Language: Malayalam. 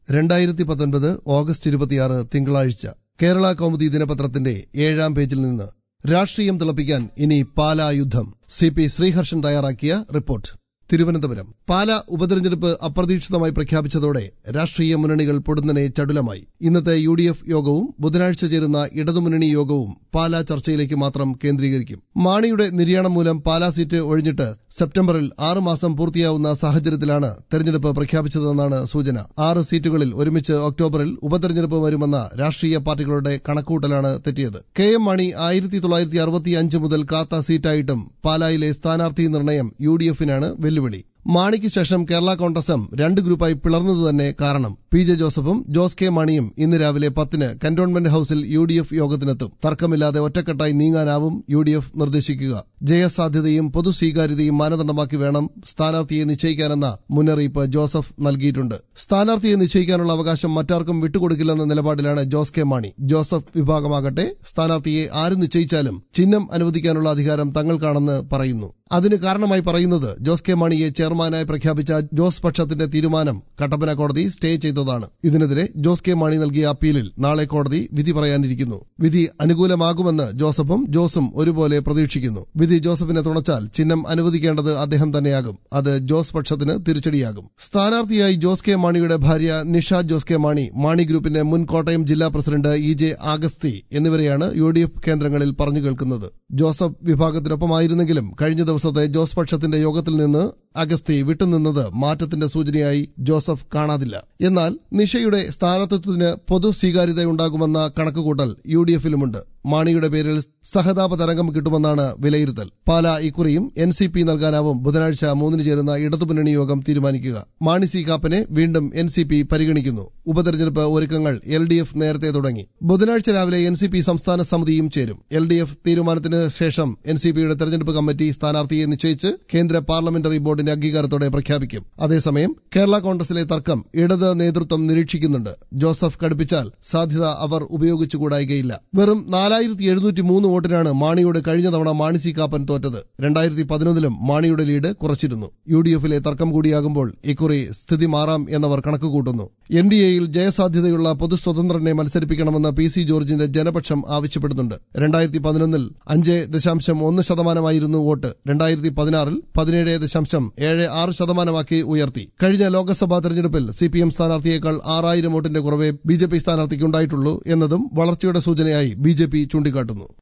രണ്ടായിരത്തി പത്തൊൻപത് ഓഗസ്റ്റ് ഇരുപത്തിയാറ് തിങ്കളാഴ്ച കേരള കൗമുദി ദിനപത്രത്തിന്റെ ഏഴാം പേജിൽ നിന്ന് രാഷ്ട്രീയം തിളപ്പിക്കാൻ ഇനി പാലാ യുദ്ധം സി പി ശ്രീഹർഷൻ തയ്യാറാക്കിയ റിപ്പോർട്ട് തിരുവനന്തപുരം പാല ഉപതെരഞ്ഞെടുപ്പ് അപ്രതീക്ഷിതമായി പ്രഖ്യാപിച്ചതോടെ രാഷ്ട്രീയ മുന്നണികൾ പൊടുന്നനെ ചടുലമായി ഇന്നത്തെ യു ഡി എഫ് യോഗവും ബുധനാഴ്ച ചേരുന്ന ഇടതുമുന്നണി യോഗവും പാലാ ചർച്ചയിലേക്ക് മാത്രം കേന്ദ്രീകരിക്കും മാണിയുടെ നിര്യാണം മൂലം പാലാ സീറ്റ് ഒഴിഞ്ഞിട്ട് സെപ്റ്റംബറിൽ ആറ് മാസം പൂർത്തിയാവുന്ന സാഹചര്യത്തിലാണ് തെരഞ്ഞെടുപ്പ് പ്രഖ്യാപിച്ചതെന്നാണ് സൂചന ആറ് സീറ്റുകളിൽ ഒരുമിച്ച് ഒക്ടോബറിൽ ഉപതെരഞ്ഞെടുപ്പ് വരുമെന്ന രാഷ്ട്രീയ പാർട്ടികളുടെ കണക്കുകൂട്ടലാണ് തെറ്റിയത് കെ എം മാണി ആയിരത്തി തൊള്ളായിരത്തി അറുപത്തിയഞ്ച് മുതൽ കാത്ത സീറ്റായിട്ടും പാലായിലെ സ്ഥാനാർത്ഥി നിർണയം യു ഡി എഫിനാണ് വെല്ലുവിളി മാണിക്ക് ശേഷം കേരള കോൺഗ്രസും രണ്ട് ഗ്രൂപ്പായി പിളർന്നത് തന്നെ കാരണം പി ജെ ജോസഫും ജോസ് കെ മാണിയും ഇന്ന് രാവിലെ പത്തിന് കന്റോൺമെന്റ് ഹൌസിൽ യു ഡി എഫ് യോഗത്തിനെത്തും തർക്കമില്ലാതെ ഒറ്റക്കെട്ടായി നീങ്ങാനാവും യു ഡി എഫ് നിർദ്ദേശിക്കുക ജയസാധ്യതയും പൊതു സ്വീകാര്യതയും മാനദണ്ഡമാക്കി വേണം സ്ഥാനാർത്ഥിയെ നിശ്ചയിക്കാനെന്ന മുന്നറിയിപ്പ് ജോസഫ് നൽകിയിട്ടുണ്ട് സ്ഥാനാർത്ഥിയെ നിശ്ചയിക്കാനുള്ള അവകാശം മറ്റാർക്കും വിട്ടുകൊടുക്കില്ലെന്ന നിലപാടിലാണ് ജോസ് കെ മാണി ജോസഫ് വിഭാഗമാകട്ടെ സ്ഥാനാർത്ഥിയെ ആര് നിശ്ചയിച്ചാലും ചിഹ്നം അനുവദിക്കാനുള്ള അധികാരം തങ്ങൾക്കാണെന്ന് പറയുന്നു അതിന് കാരണമായി പറയുന്നത് ജോസ് കെ മാണിയെ ചെയർമാനായി പ്രഖ്യാപിച്ച ജോസ് പക്ഷത്തിന്റെ തീരുമാനം കട്ടപ്പന കോടതി സ്റ്റേ ചെയ്തതാണ് ഇതിനെതിരെ ജോസ് കെ മാണി നൽകിയ അപ്പീലിൽ നാളെ കോടതി വിധി പറയാനിരിക്കുന്നു വിധി അനുകൂലമാകുമെന്ന് ജോസഫും ജോസും ഒരുപോലെ പ്രതീക്ഷിക്കുന്നു വിധി ജോസഫിനെ തുണച്ചാൽ ചിഹ്നം അനുവദിക്കേണ്ടത് അദ്ദേഹം തന്നെയാകും അത് ജോസ് പക്ഷത്തിന് തിരിച്ചടിയാകും സ്ഥാനാർത്ഥിയായി ജോസ് കെ മാണിയുടെ ഭാര്യ നിഷ ജോസ് കെ മാണി മാണി ഗ്രൂപ്പിന്റെ മുൻ കോട്ടയം ജില്ലാ പ്രസിഡന്റ് ഇ ജെ ആഗസ്തി എന്നിവരെയാണ് യു ഡി എഫ് കേന്ദ്രങ്ങളിൽ പറഞ്ഞു കേൾക്കുന്നത് ജോസഫ് വിഭാഗത്തിനൊപ്പമായിരുന്നെങ്കിലും കഴിഞ്ഞ ദിവസത്തെ ജോസ് പക്ഷത്തിന്റെ യോഗത്തിൽ നിന്ന് അഗസ്തി വിട്ടുനിന്നത് മാറ്റത്തിന്റെ സൂചനയായി ജോസഫ് കാണാതില്ല എന്നാൽ നിഷയുടെ സ്ഥാനാർത്ഥിത്വത്തിന് പൊതു സ്വീകാര്യതയുണ്ടാകുമെന്ന കണക്കുകൂട്ടൽ യു ഡി എഫിലുമുണ്ട് മാണിയുടെ പേരിൽ സഹതാപ തരംഗം കിട്ടുമെന്നാണ് വിലയിരുത്തൽ പാല ഇക്കുറിയും എൻ സി പി നൽകാനാവും ബുധനാഴ്ച മൂന്നിന് ചേരുന്ന ഇടതുമുന്നണി യോഗം തീരുമാനിക്കുക മാണി സി കാപ്പനെ വീണ്ടും എൻ സി പി പരിഗണിക്കുന്നു ഉപതെരഞ്ഞെടുപ്പ് ഒരുക്കങ്ങൾ എൽ ഡി എഫ് നേരത്തെ തുടങ്ങി ബുധനാഴ്ച രാവിലെ എൻ സി പി സംസ്ഥാന സമിതിയും ചേരും എൽ ഡി എഫ് തീരുമാനത്തിന് ശേഷം എൻ സി പിയുടെ തെരഞ്ഞെടുപ്പ് കമ്മിറ്റി സ്ഥാനാർത്ഥിയെ നിശ്ചയിച്ച് കേന്ദ്ര പാർലമെന്ററി ബോർഡിന്റെ അംഗീകാരത്തോടെ പ്രഖ്യാപിക്കും അതേസമയം കേരള കോൺഗ്രസിലെ തർക്കം ഇടത് നേതൃത്വം നിരീക്ഷിക്കുന്നുണ്ട് ജോസഫ് കടുപ്പിച്ചാൽ സാധ്യത അവർ ഉപയോഗിച്ചുകൂടായികയില്ല വെറും നാലായിരത്തി എഴുന്നൂറ്റി മൂന്ന് വോട്ടിനാണ് മാണിയോട് കഴിഞ്ഞ തവണ മാണി സി കാപ്പൻ തോറ്റത് രണ്ടായിരത്തി പതിനൊന്നിലും മാണിയുടെ ലീഡ് കുറച്ചിരുന്നു യു ഡി എഫിലെ തർക്കം കൂടിയാകുമ്പോൾ ഇക്കുറി സ്ഥിതി മാറാം എന്നവർ കണക്കുകൂട്ടുന്നു എൻ ഡി എയിൽ ജയസാധ്യതയുള്ള പൊതുസ്വതന്ത്രനെ മത്സരിപ്പിക്കണമെന്ന് പി സി ജോർജിന്റെ ജനപക്ഷം ആവശ്യപ്പെടുന്നുണ്ട് രണ്ടായിരത്തി പതിനൊന്നിൽ അഞ്ച് ദശാംശം ഒന്ന് ശതമാനമായിരുന്നു വോട്ട് രണ്ടായിരത്തി പതിനാറിൽ പതിനേഴ് ദശാംശം ഏഴ് ആറ് ശതമാനമാക്കി ഉയർത്തി കഴിഞ്ഞ ലോക്സഭാ തെരഞ്ഞെടുപ്പിൽ സി പി എം സ്ഥാനാർത്ഥിയേക്കാൾ ആറായിരം വോട്ടിന്റെ കുറവേ ബി ജെ പി സ്ഥാനാർത്ഥിക്കുണ്ടായിട്ടുള്ളൂ എന്നതും വളർച്ചയുടെ സൂചനയായി ബി ജെ പി ചൂണ്ടിക്കാട്ടുന്നു